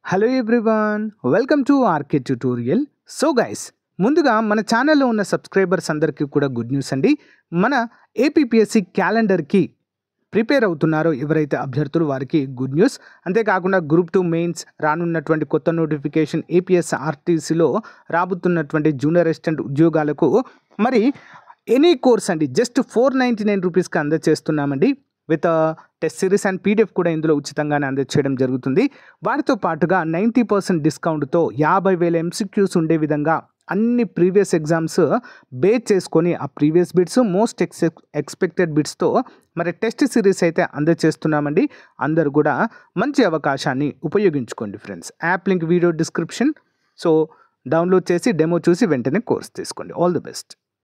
hello everyone welcome to RK tutorial so guys ముందుగా మన ఛానల్లో ఉన్న సబ్స్క్రైబర్స్ అందరికీ కూడా గుడ్ న్యూస్ అండి మన ఏపీపీఎస్సి క్యాలెండర్కి ప్రిపేర్ అవుతున్నారో ఎవరైతే అభ్యర్థులు వారికి గుడ్ న్యూస్ అంతేకాకుండా గ్రూప్ టూ మెయిన్స్ రానున్నటువంటి కొత్త నోటిఫికేషన్ ఏపీఎస్ ఆర్టీసీలో రాబోతున్నటువంటి జూనియర్ అసిస్టెంట్ ఉద్యోగాలకు మరి ఎనీ కోర్స్ అండి జస్ట్ ఫోర్ నైంటీ నైన్ రూపీస్కి అందజేస్తున్నామండి with test series and PDF కూడా ఇందులో ఉచితంగానే అందజేయడం జరుగుతుంది వాటితో పాటుగా నైంటీ పర్సెంట్ డిస్కౌంట్తో యాభై వేల ఎంసీక్యూస్ ఉండే విధంగా అన్ని ప్రీవియస్ ఎగ్జామ్స్ బేస్ చేసుకొని ఆ previous bits most ex expected బిట్స్తో మరి టెస్ట్ సిరీస్ అయితే అందజేస్తున్నామండి అందరు కూడా మంచి అవకాశాన్ని ఉపయోగించుకోండి friends app link video description so download చేసి డెమో చూసి వెంటనే కోర్స్ తీసుకోండి all the best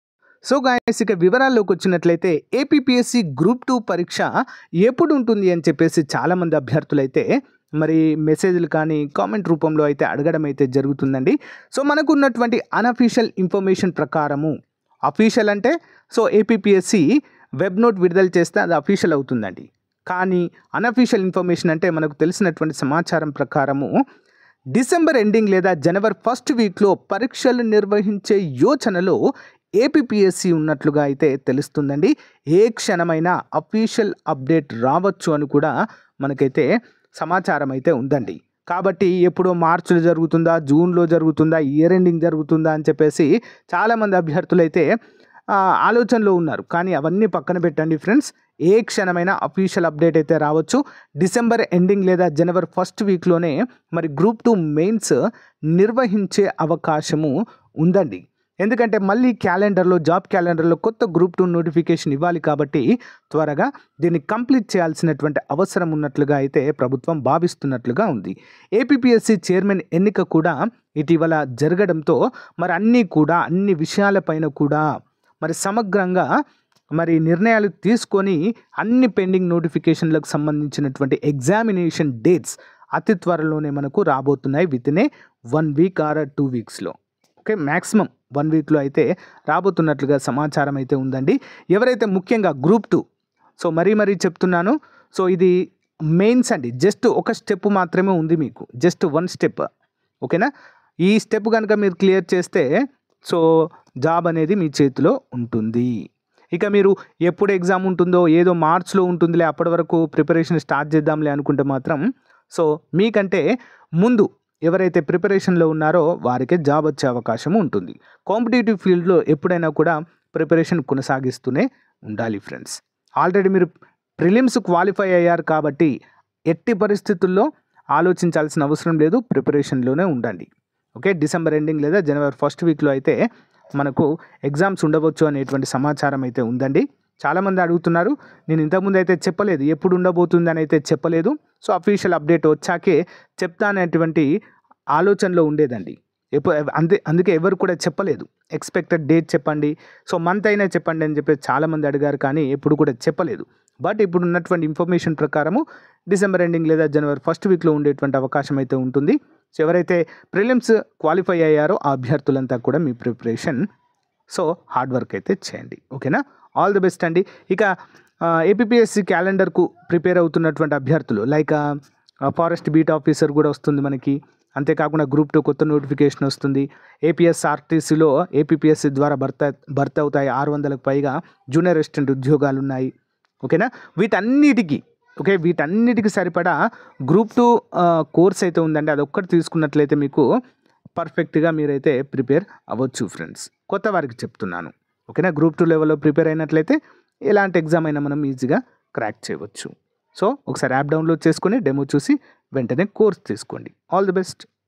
so guys ఇక వివరాల్లోకి వచ్చినట్లయితే ఏపీపీఎస్సి గ్రూప్ టూ పరీక్ష ఎప్పుడు ఉంటుంది అని చెప్పేసి చాలామంది అభ్యర్థులు అయితే మరి మెసేజ్లు కానీ కామెంట్ రూపంలో అయితే అడగడం అయితే జరుగుతుందండి సో మనకు ఉన్నటువంటి అనఫీషియల్ ఇన్ఫర్మేషన్ ప్రకారము అఫీషియల్ అంటే సో ఏపీపీఎస్సి వెబ్ నోట్ విడుదల చేస్తే అది అఫీషియల్ అవుతుందండి కానీ అనఫీషియల్ ఇన్ఫర్మేషన్ అంటే మనకు తెలిసినటువంటి సమాచారం ప్రకారము డిసెంబర్ ఎండింగ్ లేదా జనవరి ఫస్ట్ వీక్లో పరీక్షలు నిర్వహించే యోచనలో ఏపీపీఎస్సి ఉన్నట్లుగా అయితే తెలుస్తుందండి ఏ క్షణమైనా అఫీషియల్ అప్డేట్ రావచ్చు అని కూడా మనకైతే సమాచారం అయితే ఉందండి కాబట్టి ఎప్పుడో మార్చిలో జరుగుతుందా జూన్లో జరుగుతుందా ఇయర్ ఎండింగ్ జరుగుతుందా అని చెప్పేసి చాలామంది అభ్యర్థులు అయితే ఆ, ఆలోచనలో ఉన్నారు కానీ అవన్నీ పక్కన పెట్టండి ఫ్రెండ్స్ ఏ క్షణమైనా అఫీషియల్ అప్డేట్ అయితే రావచ్చు డిసెంబర్ ఎండింగ్ లేదా జనవరి ఫస్ట్ వీక్లోనే మరి గ్రూప్ టూ మెయిన్స్ నిర్వహించే అవకాశము ఉందండి ఎందుకంటే మళ్ళీ క్యాలెండర్లో జాబ్ క్యాలెండర్లో కొత్త గ్రూప్ టూ నోటిఫికేషన్ ఇవ్వాలి కాబట్టి త్వరగా దీన్ని కంప్లీట్ చేయాల్సినటువంటి అవసరం ఉన్నట్లుగా అయితే ప్రభుత్వం భావిస్తున్నట్లుగా ఉంది ఏపీపీఎస్సి చైర్మన్ ఎన్నిక కూడా ఇటీవల జరగడంతో మరి అన్నీ కూడా అన్ని విషయాలపైన కూడా మరి సమగ్రంగా మరి నిర్ణయాలు తీసుకొని అన్ని పెండింగ్ నోటిఫికేషన్లకు సంబంధించినటువంటి ఎగ్జామినేషన్ డేట్స్ అతి త్వరలోనే మనకు రాబోతున్నాయి with in a one week or two వీక్స్లో ఓకే మ్యాక్సిమం వన్ వీక్లో అయితే రాబోతున్నట్లుగా సమాచారం అయితే ఉందండి ఎవరైతే ముఖ్యంగా గ్రూప్ టూ సో మరీ మరీ చెప్తున్నాను సో ఇది మెయిన్స్ అండి జస్ట్ ఒక స్టెప్ మాత్రమే ఉంది మీకు జస్ట్ వన్ స్టెప్ ఓకేనా ఈ స్టెప్ కనుక మీరు క్లియర్ చేస్తే సో జాబ్ అనేది మీ చేతిలో ఉంటుంది ఇక మీరు ఎప్పుడు ఎగ్జామ్ ఉంటుందో ఏదో మార్చ్లో ఉంటుందిలే అప్పటి వరకు ప్రిపరేషన్ స్టార్ట్ చేద్దాంలే అనుకుంటే మాత్రం సో మీకంటే ముందు ఎవరైతే ప్రిపరేషన్లో ఉన్నారో వారికే జాబ్ వచ్చే అవకాశం ఉంటుంది కాంపిటేటివ్ ఫీల్డ్లో ఎప్పుడైనా కూడా ప్రిపరేషన్ కొనసాగిస్తూనే ఉండాలి ఫ్రెండ్స్ ఆల్రెడీ మీరు ప్రిలిమ్స్ క్వాలిఫై అయ్యారు కాబట్టి ఎట్టి పరిస్థితుల్లో ఆలోచించాల్సిన అవసరం లేదు ప్రిపరేషన్లోనే ఉండండి ఓకే డిసెంబర్ ఎండింగ్ లేదా జనవరి ఫస్ట్ వీక్లో అయితే మనకు ఎగ్జామ్స్ ఉండవచ్చు అనేటువంటి సమాచారం అయితే ఉందండి చాలామంది అడుగుతున్నారు నేను ఇంతకుముందు అయితే చెప్పలేదు ఎప్పుడు ఉండబోతుంది అని అయితే చెప్పలేదు సో అఫీషియల్ అప్డేట్ వచ్చాకే చెప్తానటువంటి ఆలోచనలో ఉండేదండి ఎప్పుడు అంతే అందుకే ఎవరు కూడా చెప్పలేదు ఎక్స్పెక్టెడ్ డేట్ చెప్పండి సో మంత్ అయినా చెప్పండి అని చెప్పి చాలామంది అడిగారు కానీ ఎప్పుడు కూడా చెప్పలేదు బట్ ఇప్పుడు ఉన్నటువంటి ఇన్ఫర్మేషన్ ప్రకారము డిసెంబర్ ఎండింగ్ లేదా జనవరి ఫస్ట్ వీక్లో ఉండేటువంటి అవకాశం అయితే ఉంటుంది సో ఎవరైతే ప్రిలిమ్స్ క్వాలిఫై అయ్యారో ఆ అభ్యర్థులంతా కూడా మీ ప్రిపరేషన్ సో హార్డ్ వర్క్ అయితే చేయండి ఓకేనా ఆల్ ది బెస్ట్ అండి ఇక ఏపీఎస్సి క్యాలెండర్కు ప్రిపేర్ అవుతున్నటువంటి అభ్యర్థులు లైక్ ఫారెస్ట్ బీట్ ఆఫీసర్ కూడా వస్తుంది మనకి అంతేకాకుండా గ్రూప్ టూ కొత్త నోటిఫికేషన్ వస్తుంది ఏపీఎస్ ఆర్టీసీలో ఏపీఎస్సి ద్వారా భర్త భర్త అవుతాయి ఆరు వందలకు పైగా జూనియర్ అసిస్టెంట్ ఉద్యోగాలు ఉన్నాయి ఓకేనా వీటన్నిటికీ ఓకే వీటన్నిటికి సరిపడా గ్రూప్ టూ కోర్స్ అయితే ఉందండి అది ఒక్కటి తీసుకున్నట్లయితే మీకు పర్ఫెక్ట్గా మీరైతే ప్రిపేర్ అవ్వచ్చు ఫ్రెండ్స్ కొత్త వారికి చెప్తున్నాను ఓకేనా గ్రూప్ టూ లెవెల్లో ప్రిపేర్ అయినట్లయితే ఎలాంటి ఎగ్జామ్ అయినా మనం ఈజీగా క్రాక్ చేయవచ్చు సో ఒకసారి యాప్ డౌన్లోడ్ చేసుకొని డెమో చూసి వెంటనే కోర్స్ తీసుకోండి ఆల్ ది బెస్ట్